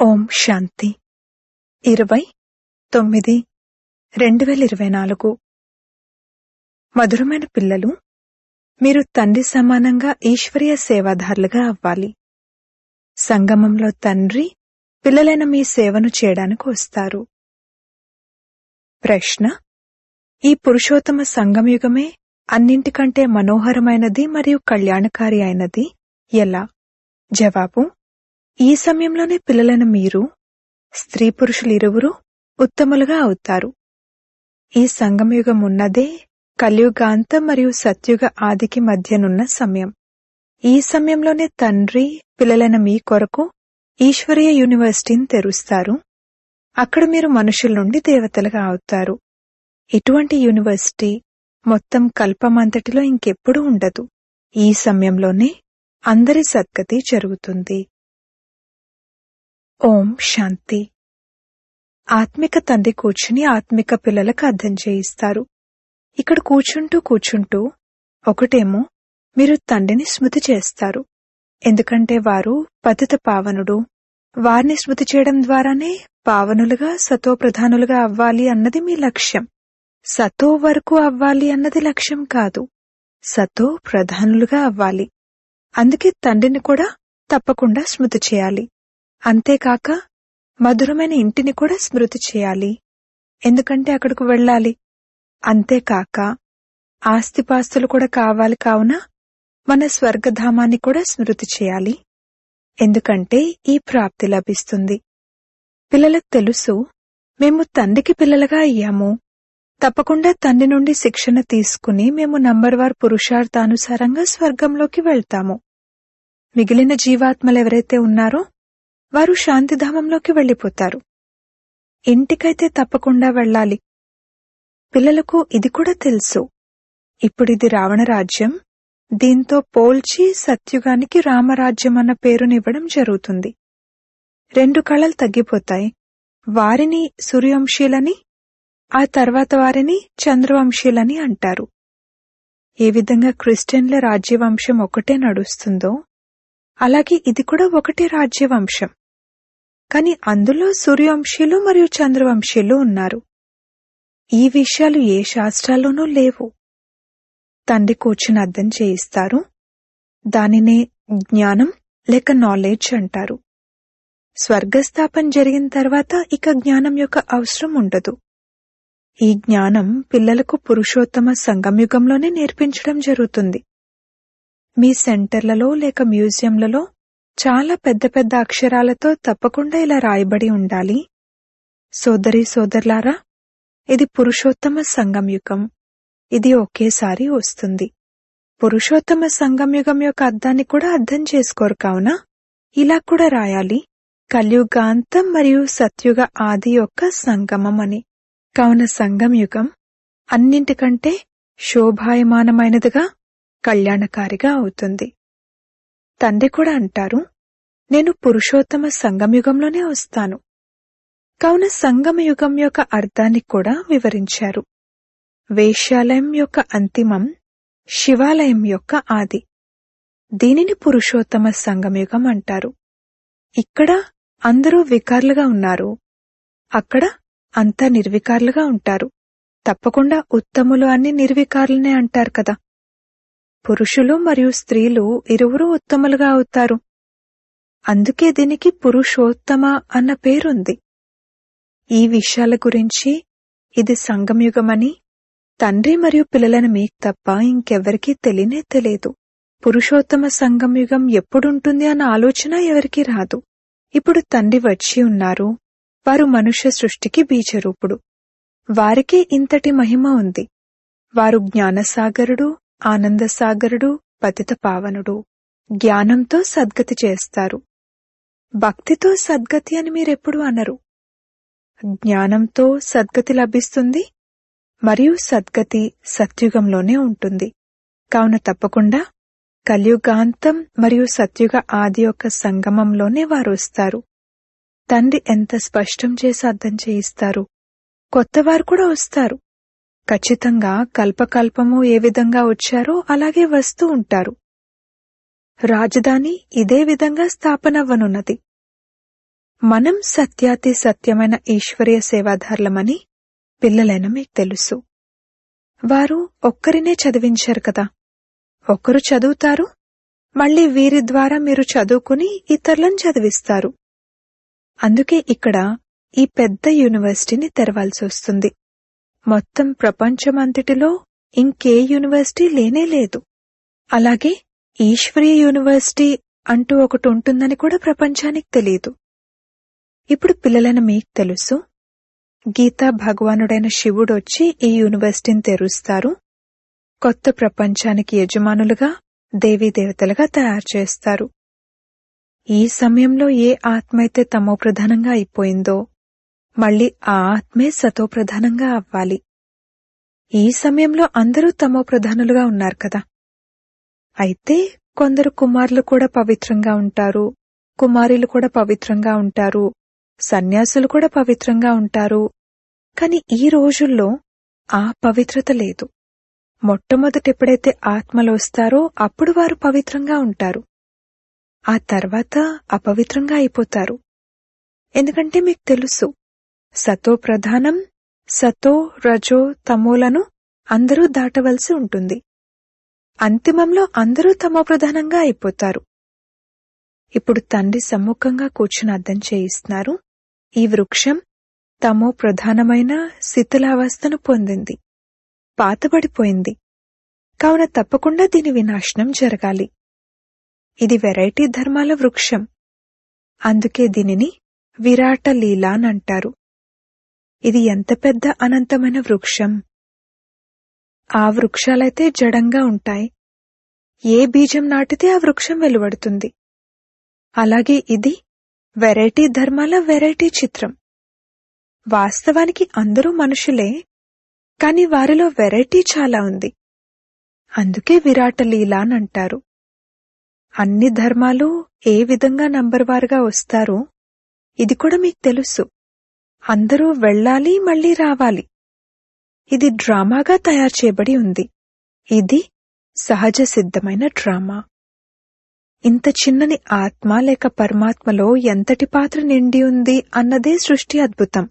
ఓం శాంతి ఇరవై తొమ్మిది రెండు వేల ఇరవై నాలుగు మధురమైన పిల్లలు మీరు తండ్రి సమానంగా ఈశ్వరీయ సేవాదారులుగా అవ్వాలి సంగమంలో తండ్రి పిల్లలైన మీ సేవను చేయడానికి వస్తారు ప్రశ్న ఈ పురుషోత్తమ సంగమయుగమే అన్నింటికంటే మనోహరమైనది మరియు కళ్యాణకారి అయినది ఎలా జవాబు ఈ సమయంలోనే పిల్లలైన మీరు స్త్రీ పురుషులు ఇరువురు ఉత్తములుగా అవుతారు ఈ సంగమయుగం ఉన్నదే కలియుగాంత మరియు సత్యుగ ఆదికి మధ్యనున్న సమయం ఈ సమయంలోనే తండ్రి పిల్లలైన మీ కొరకు ఈశ్వరీయ యూనివర్సిటీని తెరుస్తారు అక్కడ మీరు మనుషుల నుండి దేవతలుగా అవుతారు ఇటువంటి యూనివర్సిటీ మొత్తం కల్పమంతటిలో ఇంకెప్పుడూ ఉండదు ఈ సమయంలోనే అందరి సద్గతి జరుగుతుంది ఓం శాంతి ఆత్మిక తండ్రి కూర్చుని ఆత్మిక పిల్లలకు అర్థం చేయిస్తారు ఇక్కడ కూర్చుంటూ కూర్చుంటూ ఒకటేమో మీరు తండ్రిని స్మృతి చేస్తారు ఎందుకంటే వారు పతిత పావనుడు వారిని స్మృతి చేయడం ద్వారానే పావనులుగా సతో ప్రధానులుగా అవ్వాలి అన్నది మీ లక్ష్యం సతో వరకు అవ్వాలి అన్నది లక్ష్యం కాదు సతో ప్రధానులుగా అవ్వాలి అందుకే తండ్రిని కూడా తప్పకుండా స్మృతి చేయాలి అంతేకాక మధురమైన ఇంటిని కూడా స్మృతి చేయాలి ఎందుకంటే అక్కడకు వెళ్ళాలి అంతేకాక ఆస్తిపాస్తులు కూడా కావాలి కావున మన స్వర్గధామాన్ని కూడా స్మృతి చేయాలి ఎందుకంటే ఈ ప్రాప్తి లభిస్తుంది పిల్లలకు తెలుసు మేము తండ్రికి పిల్లలుగా అయ్యాము తప్పకుండా తండ్రి నుండి శిక్షణ తీసుకుని మేము నంబర్ వార్ పురుషార్థానుసారంగా స్వర్గంలోకి వెళ్తాము మిగిలిన జీవాత్మలు ఎవరైతే ఉన్నారో వారు శాంతిధామంలోకి వెళ్ళిపోతారు ఇంటికైతే తప్పకుండా వెళ్ళాలి పిల్లలకు ఇది కూడా తెలుసు ఇప్పుడిది రావణ రాజ్యం దీంతో పోల్చి సత్యుగానికి రామరాజ్యం అన్న పేరునివ్వడం జరుగుతుంది రెండు కళలు తగ్గిపోతాయి వారిని సూర్యవంశీలని ఆ తర్వాత వారిని చంద్రవంశీలని అంటారు ఏ విధంగా క్రిస్టియన్ల రాజ్యవంశం ఒకటే నడుస్తుందో అలాగే ఇది కూడా ఒకటే రాజ్యవంశం కాని అందులో సూర్యవంశీలు మరియు చంద్రవంశీలు ఉన్నారు ఈ విషయాలు ఏ శాస్త్రాల్లోనూ లేవు తండ్రి కూర్చుని అర్థం చేయిస్తారు దానినే జ్ఞానం లేక నాలెడ్జ్ అంటారు స్వర్గస్థాపన జరిగిన తర్వాత ఇక జ్ఞానం యొక్క అవసరం ఉండదు ఈ జ్ఞానం పిల్లలకు పురుషోత్తమ సంగమయుగంలోనే నేర్పించడం జరుగుతుంది మీ సెంటర్లలో లేక మ్యూజియంలలో చాలా పెద్ద పెద్ద అక్షరాలతో తప్పకుండా ఇలా రాయబడి ఉండాలి సోదరి సోదరులారా ఇది పురుషోత్తమ సంగమయుగం ఇది ఒకేసారి వస్తుంది పురుషోత్తమ సంగమయుగం యొక్క అర్థాన్ని కూడా అర్థం చేసుకోరు కావున ఇలా కూడా రాయాలి కలియుగాంతం మరియు సత్యుగ ఆది యొక్క సంగమం అని కావున సంగమయుగం అన్నింటికంటే శోభాయమానమైనదిగా కళ్యాణకారిగా అవుతుంది తండ్రి కూడా అంటారు నేను పురుషోత్తమ సంగమయుగంలోనే వస్తాను కావున సంగమయుగం యొక్క అర్థాన్ని కూడా వివరించారు వేశ్యాలయం యొక్క అంతిమం శివాలయం యొక్క ఆది దీనిని పురుషోత్తమ సంగమయుగం అంటారు ఇక్కడ అందరూ వికారులుగా ఉన్నారు అక్కడ అంతా నిర్వికారులుగా ఉంటారు తప్పకుండా ఉత్తములు అన్ని నిర్వికారులనే అంటారు కదా పురుషులు మరియు స్త్రీలు ఇరువురు ఉత్తములుగా అవుతారు అందుకే దీనికి పురుషోత్తమ అన్న పేరుంది ఈ విషయాల గురించి ఇది సంగమయుగమని తండ్రి మరియు పిల్లలను మీకు తప్ప ఇంకెవరికీ తెలియనే తెలియదు పురుషోత్తమ సంగమయుగం ఎప్పుడుంటుంది అన్న ఆలోచన ఎవరికీ రాదు ఇప్పుడు తండ్రి వచ్చి ఉన్నారు వారు మనుష్య సృష్టికి బీజరూపుడు వారికే ఇంతటి మహిమ ఉంది వారు జ్ఞానసాగరుడు ఆనందసాగరుడు పతిత పావనుడు జ్ఞానంతో సద్గతి చేస్తారు భక్తితో సద్గతి అని మీరెప్పుడు అనరు జ్ఞానంతో సద్గతి లభిస్తుంది మరియు సద్గతి సత్యుగంలోనే ఉంటుంది కావున తప్పకుండా కలియుగాంతం మరియు సత్యుగ ఆది యొక్క సంగమంలోనే వారు వస్తారు తండ్రి ఎంత స్పష్టం చేసి అర్థం చేయిస్తారు కొత్తవారు కూడా వస్తారు ఖచ్చితంగా కల్పకల్పము ఏ విధంగా వచ్చారో అలాగే వస్తూ ఉంటారు రాజధాని ఇదే విధంగా స్థాపనవ్వనున్నది మనం సత్యాతి సత్యమైన ఈశ్వరీయ సేవాధారులమని పిల్లలైన మీకు తెలుసు వారు ఒక్కరినే చదివించారు కదా ఒకరు చదువుతారు మళ్ళీ వీరి ద్వారా మీరు చదువుకుని ఇతరులను చదివిస్తారు అందుకే ఇక్కడ ఈ పెద్ద యూనివర్సిటీని తెరవాల్సి వస్తుంది మొత్తం ప్రపంచమంతటిలో ఇంకే యూనివర్సిటీ లేనే లేదు అలాగే ఈశ్వరీయ యూనివర్సిటీ అంటూ ఒకటి ఉంటుందని కూడా ప్రపంచానికి తెలియదు ఇప్పుడు పిల్లలైన మీకు తెలుసు గీతా భగవానుడైన శివుడు వచ్చి ఈ యూనివర్సిటీని తెరుస్తారు కొత్త ప్రపంచానికి యజమానులుగా దేవీ దేవతలుగా తయారు చేస్తారు ఈ సమయంలో ఏ ఆత్మ అయితే తమో ప్రధానంగా అయిపోయిందో మళ్ళీ ఆ ఆత్మే సతో ప్రధానంగా అవ్వాలి ఈ సమయంలో అందరూ తమో ప్రధానులుగా ఉన్నారు కదా అయితే కొందరు కుమారులు కూడా పవిత్రంగా ఉంటారు కుమారులు కూడా పవిత్రంగా ఉంటారు సన్యాసులు కూడా పవిత్రంగా ఉంటారు కాని ఈ రోజుల్లో ఆ పవిత్రత లేదు మొట్టమొదట ఎప్పుడైతే ఆత్మలు వస్తారో అప్పుడు వారు పవిత్రంగా ఉంటారు ఆ తర్వాత అపవిత్రంగా అయిపోతారు ఎందుకంటే మీకు తెలుసు సతో ప్రధానం సతో రజో తమోలను అందరూ దాటవలసి ఉంటుంది అంతిమంలో అందరూ తమో ప్రధానంగా అయిపోతారు ఇప్పుడు తండ్రి సమ్ముఖంగా కూర్చుని అర్థం చేయిస్తున్నారు ఈ వృక్షం తమో ప్రధానమైన శిథిలావస్థను పొందింది పాతబడిపోయింది కావున తప్పకుండా దీని వినాశనం జరగాలి ఇది వెరైటీ ధర్మాల వృక్షం అందుకే దీనిని విరాట లీలా అని అంటారు ఇది ఎంత పెద్ద అనంతమైన వృక్షం ఆ వృక్షాలైతే జడంగా ఉంటాయి ఏ బీజం నాటితే ఆ వృక్షం వెలువడుతుంది అలాగే ఇది వెరైటీ ధర్మాల వెరైటీ చిత్రం వాస్తవానికి అందరూ మనుషులే కాని వారిలో వెరైటీ చాలా ఉంది అందుకే విరాట లీలా అని అంటారు అన్ని ధర్మాలు ఏ విధంగా నంబర్వారుగా వస్తారో ఇది కూడా మీకు తెలుసు అందరూ వెళ్ళాలి మళ్ళీ రావాలి ఇది డ్రామాగా తయారు చేయబడి ఉంది ఇది సహజ సిద్ధమైన డ్రామా ఇంత చిన్నని ఆత్మ లేక పరమాత్మలో ఎంతటి పాత్ర నిండి ఉంది అన్నదే సృష్టి అద్భుతం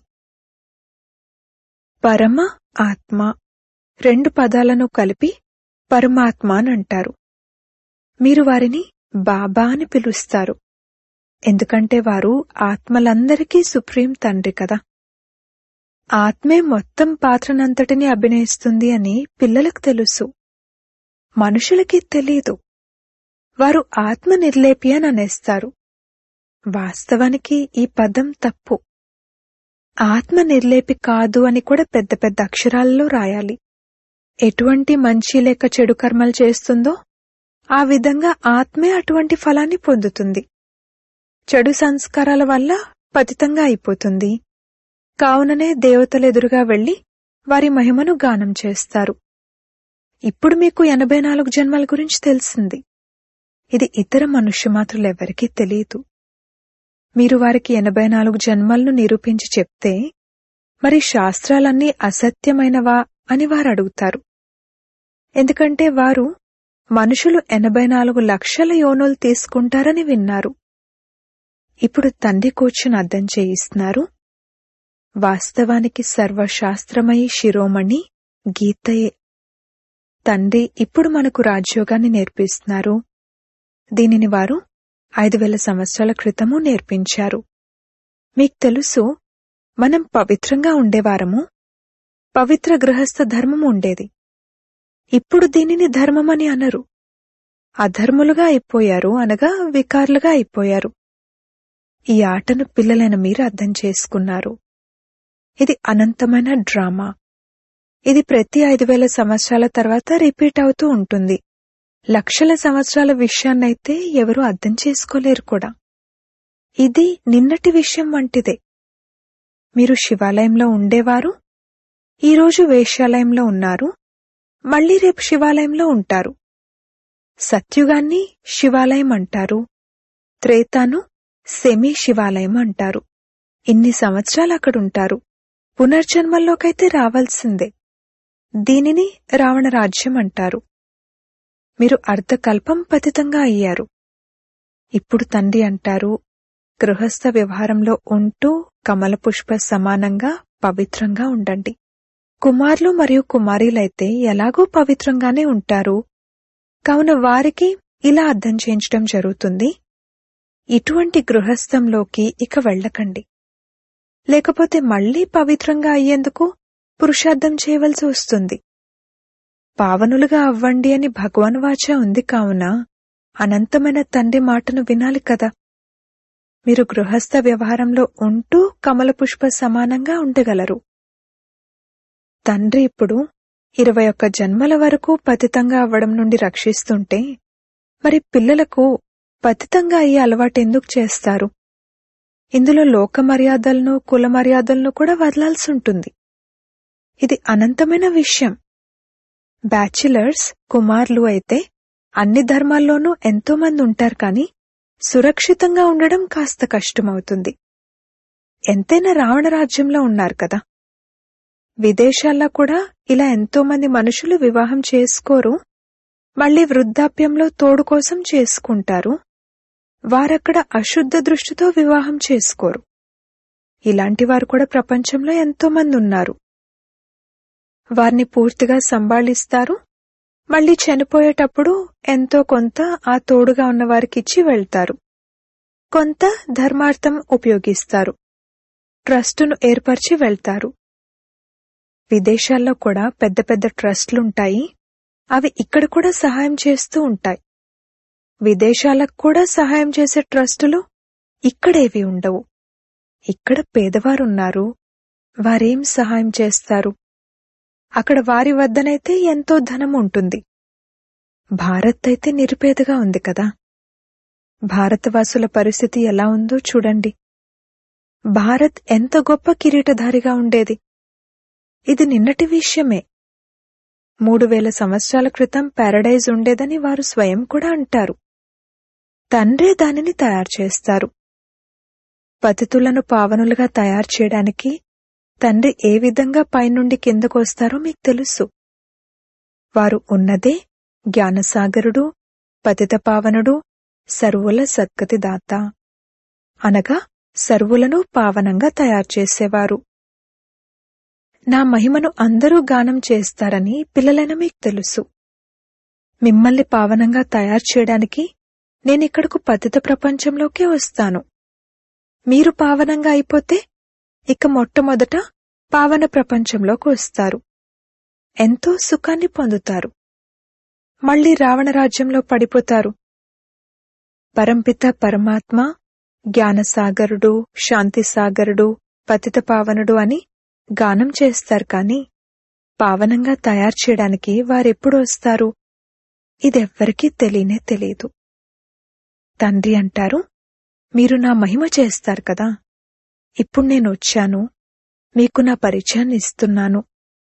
పరమ ఆత్మ రెండు పదాలను కలిపి పరమాత్మ అని అంటారు మీరు వారిని బాబా అని పిలుస్తారు ఎందుకంటే వారు ఆత్మలందరికీ సుప్రీం తండ్రి కదా ఆత్మే మొత్తం పాత్రనంతటిని అభినయిస్తుంది అని పిల్లలకు తెలుసు మనుషులకి తెలీదు వారు ఆత్మ నిర్లేపి అని అనేస్తారు వాస్తవానికి ఈ పదం తప్పు ఆత్మ నిర్లేపి కాదు అని కూడా పెద్ద పెద్ద అక్షరాలలో రాయాలి ఎటువంటి మంచి లేక చెడు కర్మలు చేస్తుందో ఆ విధంగా ఆత్మే అటువంటి ఫలాన్ని పొందుతుంది చెడు సంస్కారాల వల్ల పతితంగా అయిపోతుంది కావుననే దేవతలు ఎదురుగా వెళ్లి వారి మహిమను గానం చేస్తారు ఇప్పుడు మీకు ఎనభై నాలుగు జన్మల గురించి తెలిసింది ఇది ఇతర మనుష్య మాత్రులెవ్వరికీ తెలియదు మీరు వారికి ఎనభై నాలుగు జన్మలను నిరూపించి చెప్తే మరి శాస్త్రాలన్నీ అసత్యమైనవా అని వారు అడుగుతారు ఎందుకంటే వారు మనుషులు ఎనభై నాలుగు లక్షల యోనులు తీసుకుంటారని విన్నారు ఇప్పుడు తండ్రి కూర్చుని అర్థం చేయిస్తున్నారు వాస్తవానికి సర్వశాస్త్రమయి శిరోమణి గీతయే తండ్రి ఇప్పుడు మనకు రాజ్యోగాన్ని నేర్పిస్తున్నారు దీనిని వారు ఐదు వేల సంవత్సరాల క్రితము నేర్పించారు మీకు తెలుసు మనం పవిత్రంగా ఉండేవారము పవిత్ర గృహస్థ ధర్మం ఉండేది ఇప్పుడు దీనిని ధర్మమని అనరు అధర్ములుగా అయిపోయారు అనగా వికారులుగా అయిపోయారు ఈ ఆటను పిల్లలైన మీరు అర్థం చేసుకున్నారు ఇది అనంతమైన డ్రామా ఇది ప్రతి ఐదు వేల సంవత్సరాల తర్వాత రిపీట్ అవుతూ ఉంటుంది లక్షల సంవత్సరాల విషయాన్నైతే ఎవరూ అర్థం చేసుకోలేరు కూడా ఇది నిన్నటి విషయం వంటిదే మీరు శివాలయంలో ఉండేవారు ఈరోజు వేశ్యాలయంలో ఉన్నారు మళ్ళీ రేపు శివాలయంలో ఉంటారు సత్యుగాన్ని శివాలయం అంటారు త్రేతాను సెమీ శివాలయం అంటారు ఇన్ని సంవత్సరాలు అక్కడుంటారు పునర్జన్మల్లోకైతే రావాల్సిందే దీనిని రావణ రాజ్యం అంటారు మీరు అర్ధకల్పం పతితంగా అయ్యారు ఇప్పుడు తండ్రి అంటారు గృహస్థ వ్యవహారంలో ఉంటూ కమల పుష్ప సమానంగా పవిత్రంగా ఉండండి కుమారులు మరియు కుమారీలైతే ఎలాగూ పవిత్రంగానే ఉంటారు కావున వారికి ఇలా అర్థం చేయించడం జరుగుతుంది ఇటువంటి గృహస్థంలోకి ఇక వెళ్ళకండి లేకపోతే మళ్లీ పవిత్రంగా అయ్యేందుకు పురుషార్థం చేయవలసి వస్తుంది పావనులుగా అవ్వండి అని భగవాన్ వాచ ఉంది కావున అనంతమైన తండ్రి మాటను వినాలి కదా మీరు గృహస్థ వ్యవహారంలో ఉంటూ కమల పుష్ప సమానంగా ఉండగలరు తండ్రి ఇప్పుడు ఇరవై ఒక్క జన్మల వరకు పతితంగా అవ్వడం నుండి రక్షిస్తుంటే మరి పిల్లలకు పతితంగా అయ్యే అలవాటు ఎందుకు చేస్తారు ఇందులో లోక మర్యాదలను కుల మర్యాదలను కూడా వదలాల్సి ఉంటుంది ఇది అనంతమైన విషయం బ్యాచిలర్స్ కుమార్లు అయితే అన్ని ధర్మాల్లోనూ ఎంతో మంది ఉంటారు కానీ సురక్షితంగా ఉండడం కాస్త కష్టమవుతుంది ఎంతైనా రావణ రాజ్యంలో ఉన్నారు కదా విదేశాల్లో కూడా ఇలా ఎంతో మంది మనుషులు వివాహం చేసుకోరు మళ్లీ వృద్ధాప్యంలో తోడు కోసం చేసుకుంటారు వారక్కడ అశుద్ధ దృష్టితో వివాహం చేసుకోరు ఇలాంటి వారు కూడా ప్రపంచంలో ఎంతో మంది ఉన్నారు వారిని పూర్తిగా సంభాళిస్తారు మళ్లీ చనిపోయేటప్పుడు ఎంతో కొంత ఆ తోడుగా ఉన్న వారికిచ్చి వెళ్తారు కొంత ధర్మార్థం ఉపయోగిస్తారు ట్రస్టును ఏర్పరిచి వెళ్తారు విదేశాల్లో కూడా పెద్ద పెద్ద ట్రస్ట్లుంటాయి అవి ఇక్కడ కూడా సహాయం చేస్తూ ఉంటాయి విదేశాలకు కూడా సహాయం చేసే ట్రస్టులు ఇక్కడేవి ఉండవు ఇక్కడ పేదవారున్నారు వారేం సహాయం చేస్తారు అక్కడ వారి వద్దనైతే ఎంతో ధనం ఉంటుంది భారత్ అయితే నిరుపేదగా ఉంది కదా భారతవాసుల పరిస్థితి ఎలా ఉందో చూడండి భారత్ ఎంత గొప్ప కిరీటధారిగా ఉండేది ఇది నిన్నటి విషయమే మూడు వేల సంవత్సరాల క్రితం పారడైజ్ ఉండేదని వారు స్వయం కూడా అంటారు తండ్రే దానిని తయారు చేస్తారు పతితులను పావనులుగా తయారు చేయడానికి తండ్రి ఏ విధంగా పైనుండి కిందకొస్తారో మీకు తెలుసు వారు ఉన్నదే జ్ఞానసాగరుడు పతిత పావనుడు సర్వుల సద్గతి దాత అనగా సర్వులను పావనంగా తయారు చేసేవారు నా మహిమను అందరూ గానం చేస్తారని పిల్లలైన మీకు తెలుసు మిమ్మల్ని పావనంగా తయారు చేయడానికి నేనిక్కడకు పతిత ప్రపంచంలోకే వస్తాను మీరు పావనంగా అయిపోతే ఇక మొట్టమొదట పావన ప్రపంచంలోకి వస్తారు ఎంతో సుఖాన్ని పొందుతారు మళ్లీ రావణ రాజ్యంలో పడిపోతారు పరంపిత పరమాత్మ జ్ఞానసాగరుడు శాంతిసాగరుడు పతిత పావనుడు అని గానం చేస్తారు కాని పావనంగా తయారు చేయడానికి వారెప్పుడు వస్తారు ఇదెవ్వరికీ తెలియనే తెలియదు తండ్రి అంటారు మీరు నా మహిమ చేస్తారు కదా ఇప్పుడు నేను వచ్చాను మీకు నా పరిచయాన్ని ఇస్తున్నాను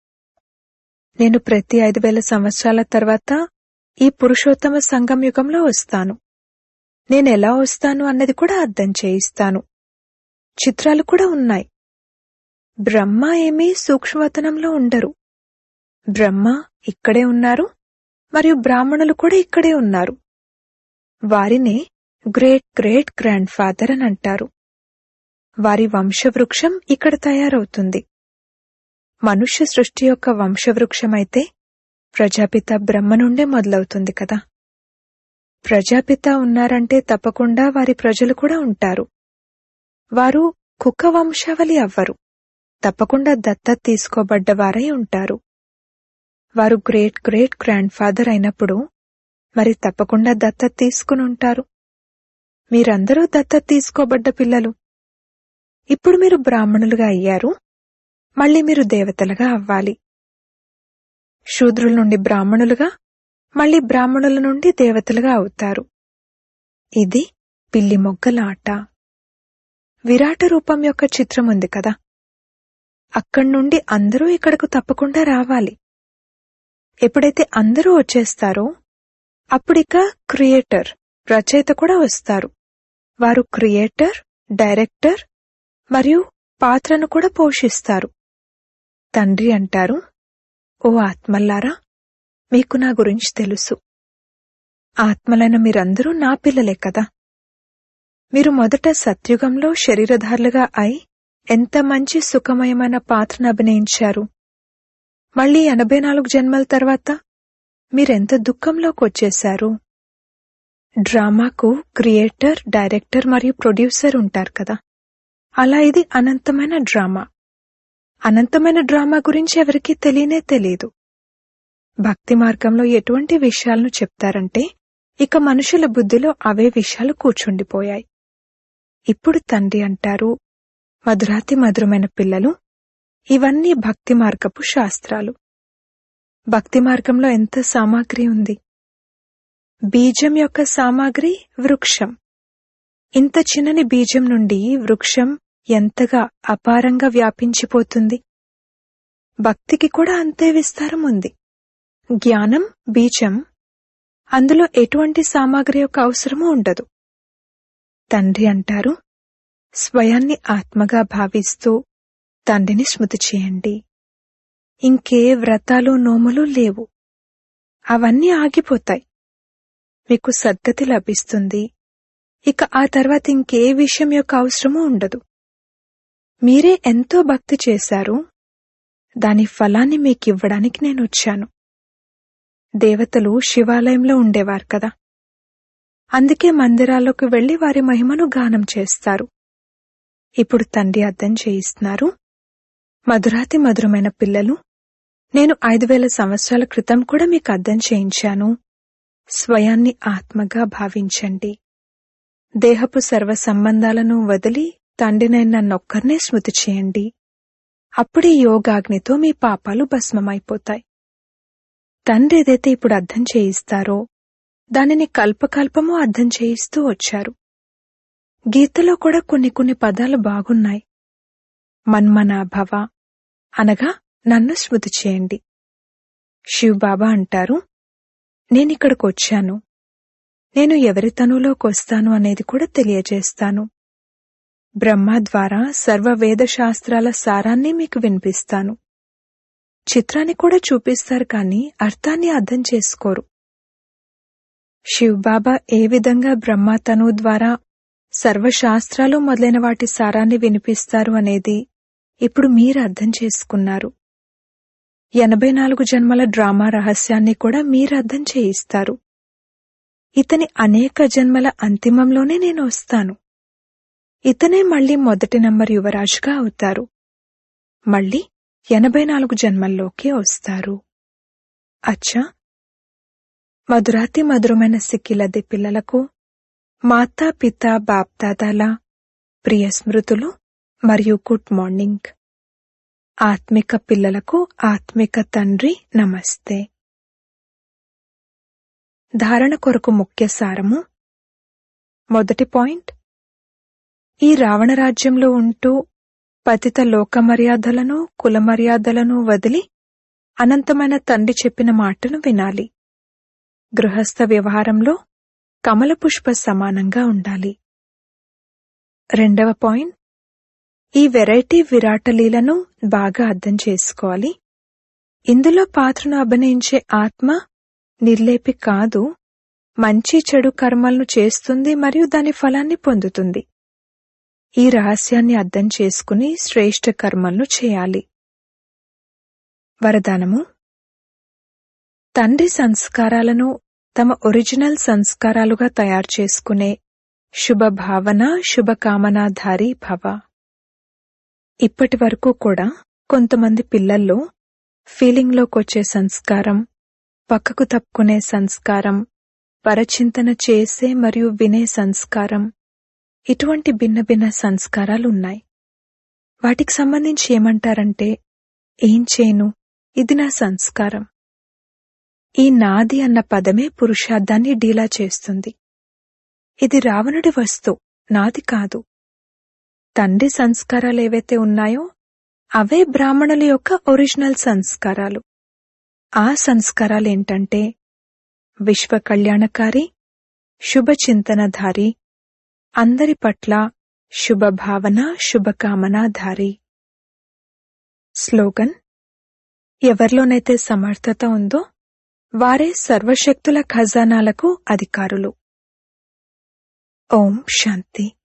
నేను ప్రతి ఐదు వేల సంవత్సరాల తర్వాత ఈ పురుషోత్తమ సంగం యుగంలో వస్తాను నేనెలా వస్తాను అన్నది కూడా అర్థం చేయిస్తాను చిత్రాలు కూడా ఉన్నాయి బ్రహ్మ ఏమీ సూక్ష్మవతనంలో ఉండరు బ్రహ్మ ఇక్కడే ఉన్నారు మరియు బ్రాహ్మణులు కూడా ఇక్కడే ఉన్నారు వారినే గ్రేట్ గ్రేట్ గ్రాండ్ ఫాదర్ అని అంటారు వారి వంశవృక్షం ఇక్కడ తయారవుతుంది మనుష్య సృష్టి యొక్క వంశవృక్షమైతే ప్రజాపిత బ్రహ్మ నుండే మొదలవుతుంది కదా ప్రజాపిత ఉన్నారంటే తప్పకుండా వారి ప్రజలు కూడా ఉంటారు వారు కుక్క వంశావళి అవ్వరు తప్పకుండా దత్తత తీసుకోబడ్డవారై ఉంటారు వారు గ్రేట్ గ్రేట్ గ్రాండ్ ఫాదర్ అయినప్పుడు మరి తప్పకుండా దత్తత తీసుకుని ఉంటారు మీరందరూ దత్తత తీసుకోబడ్డ పిల్లలు ఇప్పుడు మీరు బ్రాహ్మణులుగా అయ్యారు మళ్ళీ మీరు దేవతలుగా అవ్వాలి శూద్రుల నుండి బ్రాహ్మణులుగా మళ్ళీ బ్రాహ్మణుల నుండి దేవతలుగా అవుతారు ఇది పిల్లి మొగ్గల ఆట విరాట రూపం యొక్క చిత్రం ఉంది కదా అక్కడి నుండి అందరూ ఇక్కడకు తప్పకుండా రావాలి ఎప్పుడైతే అందరూ వచ్చేస్తారో అప్పుడిక క్రియేటర్ రచయిత కూడా వస్తారు వారు క్రియేటర్ డైరెక్టర్ మరియు పాత్రను కూడా పోషిస్తారు తండ్రి అంటారు ఓ ఆత్మల్లారా మీకు నా గురించి తెలుసు ఆత్మలైన మీరందరూ నా పిల్లలే కదా మీరు మొదట సత్యుగంలో శరీరధారులుగా అయి ఎంత మంచి సుఖమయమైన పాత్రను అభినయించారు మళ్ళీ ఎనభై నాలుగు జన్మల తర్వాత మీరెంత దుఃఖంలోకి వచ్చేశారు డ్రామాకు క్రియేటర్ డైరెక్టర్ మరియు ప్రొడ్యూసర్ ఉంటారు కదా అలా ఇది అనంతమైన డ్రామా అనంతమైన డ్రామా గురించి ఎవరికీ తెలియనే తెలియదు భక్తి మార్గంలో ఎటువంటి విషయాలను చెప్తారంటే ఇక మనుషుల బుద్ధిలో అవే విషయాలు కూర్చుండిపోయాయి ఇప్పుడు తండ్రి అంటారు మధురాతి మధురమైన పిల్లలు ఇవన్నీ భక్తి మార్గపు శాస్త్రాలు భక్తి మార్గంలో ఎంత సామాగ్రి ఉంది బీజం యొక్క సామాగ్రి వృక్షం ఇంత చిన్నని బీజం నుండి వృక్షం ఎంతగా అపారంగా వ్యాపించిపోతుంది భక్తికి కూడా అంతే విస్తారం ఉంది జ్ఞానం బీజం అందులో ఎటువంటి సామాగ్రి యొక్క అవసరమూ ఉండదు తండ్రి అంటారు స్వయాన్ని ఆత్మగా భావిస్తూ తండ్రిని స్మృతి చేయండి ఇంకే వ్రతాలు నోములు లేవు అవన్నీ ఆగిపోతాయి మీకు సద్గతి లభిస్తుంది ఇక ఆ తర్వాత ఇంకే విషయం యొక్క అవసరమూ ఉండదు మీరే ఎంతో భక్తి చేశారు దాని ఫలాన్ని మీకివ్వడానికి నేను వచ్చాను దేవతలు శివాలయంలో ఉండేవారు కదా అందుకే మందిరాల్లోకి వెళ్లి వారి మహిమను గానం చేస్తారు ఇప్పుడు తండ్రి అర్థం చేయిస్తున్నారు మధురాతి మధురమైన పిల్లలు నేను ఐదు వేల సంవత్సరాల క్రితం కూడా మీకు అర్థం చేయించాను స్వయాన్ని ఆత్మగా భావించండి దేహపు సర్వ సంబంధాలను వదిలి తండ్రినైన నన్నొక్కర్నే స్మృతి చేయండి అప్పుడే యోగాగ్నితో మీ పాపాలు భస్మమైపోతాయి తండ్రి ఏదైతే ఇప్పుడు అర్థం చేయిస్తారో దానిని కల్పకల్పము అర్థం చేయిస్తూ వచ్చారు గీతలో కూడా కొన్ని కొన్ని పదాలు బాగున్నాయి మన్మనాభవ అనగా నన్ను స్మృతి చేయండి శివబాబా అంటారు నేనిక్కడికి వచ్చాను నేను ఎవరి తనులోకి వస్తాను అనేది కూడా తెలియజేస్తాను బ్రహ్మ ద్వారా సర్వ వేద శాస్త్రాల సారాన్ని మీకు వినిపిస్తాను చిత్రాన్ని కూడా చూపిస్తారు కానీ అర్థాన్ని అర్థం చేసుకోరు శివబాబా ఏ విధంగా బ్రహ్మ తను ద్వారా సర్వశాస్త్రాలు మొదలైన వాటి సారాన్ని వినిపిస్తారు అనేది ఇప్పుడు మీరు అర్థం చేసుకున్నారు ఎనభై నాలుగు జన్మల డ్రామా రహస్యాన్ని కూడా మీరు అర్థం చేయిస్తారు ఇతని అనేక జన్మల అంతిమంలోనే నేను వస్తాను ఇతనే మళ్ళీ మొదటి నంబర్ యువరాజుగా అవుతారు మళ్ళీ ఎనభై నాలుగు జన్మల్లోకి వస్తారు అచ్చా మధురాతి మధురమైన సిక్కిలది పిల్లలకు మాతా పిత బాప్దాదాల ప్రియ స్మృతులు మరియు గుడ్ మార్నింగ్ ఆత్మిక పిల్లలకు ఆత్మిక తండ్రి నమస్తే ధారణ కొరకు ముఖ్య సారము మొదటి పాయింట్ ఈ రావణ రాజ్యంలో ఉంటూ పతిత లోక మర్యాదలను కుల మర్యాదలను వదిలి అనంతమైన తండ్రి చెప్పిన మాటను వినాలి గృహస్థ వ్యవహారంలో కమల పుష్ప సమానంగా ఉండాలి రెండవ పాయింట్ ఈ వెరైటీ విరాటలీలను బాగా అర్థం చేసుకోవాలి ఇందులో పాత్రను అభినయించే ఆత్మ నిర్లేపి కాదు మంచి చెడు కర్మలను చేస్తుంది మరియు దాని ఫలాన్ని పొందుతుంది ఈ రహస్యాన్ని అర్థం చేసుకుని శ్రేష్ఠ కర్మలను చేయాలి వరదానము తండ్రి సంస్కారాలను తమ ఒరిజినల్ సంస్కారాలుగా తయారు చేసుకునే శుభ భావన శుభకామనాధారి భవ ఇప్పటి వరకు కూడా కొంతమంది పిల్లల్లో ఫీలింగ్లోకొచ్చే సంస్కారం పక్కకు తప్పుకునే సంస్కారం పరచింతన చేసే మరియు వినే సంస్కారం ఇటువంటి భిన్న భిన్న సంస్కారాలున్నాయి వాటికి సంబంధించి ఏమంటారంటే ఏం చేయను ఇది నా సంస్కారం ఈ నాది అన్న పదమే పురుషార్థాన్ని డీలా చేస్తుంది ఇది రావణుడి వస్తు నాది కాదు తండ్రి సంస్కారాలు ఏవైతే ఉన్నాయో అవే బ్రాహ్మణుల యొక్క ఒరిజినల్ సంస్కారాలు ఆ సంస్కారాలేంటంటే విశ్వ కళ్యాణకారి శుభచింతనధారి అందరి పట్ల శుభభావన శుభకామనాధారి స్లోగన్ ఎవరిలోనైతే సమర్థత ఉందో వారే సర్వశక్తుల ఖజానాలకు అధికారులు ఓం శాంతి